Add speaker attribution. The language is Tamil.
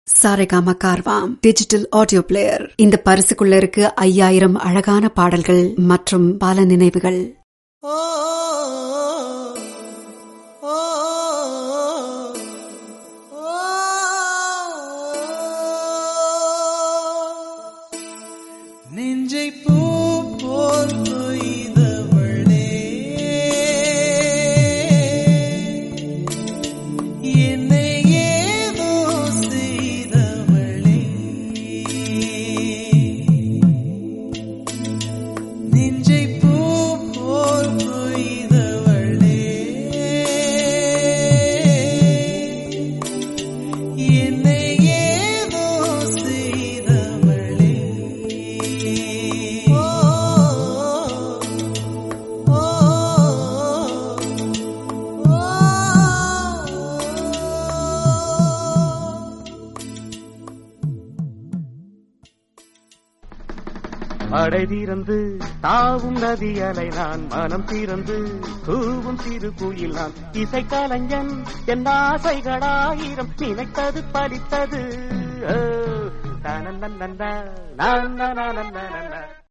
Speaker 1: Saregama Carvaan digital audio player இந்த பரிசுக்குள்ள இருக்கு ஐயாயிரம் அழகான பாடல்கள் மற்றும் பல நினைவுகள்
Speaker 2: ஓ ஓ நெஞ்சை பூ போல் கொய்தவளே என்னை ஏதோ செய்தவளே நெஞ்சை பூ போல் கொய்தவளே என்னை ஏதோ செய்தவளே ஓ ஓ ஓ
Speaker 3: மடை தீரந்து தாவும் நதி அலை நான் மனம் தீரந்து கூவும் சிறு குயில் நான் இசை கலைஞன் என் ஆசைகளாயிரம் நினைத்தது பலித்தது ஓ, தனநன்னன்னா, நன்னநன்னன்னன்னா.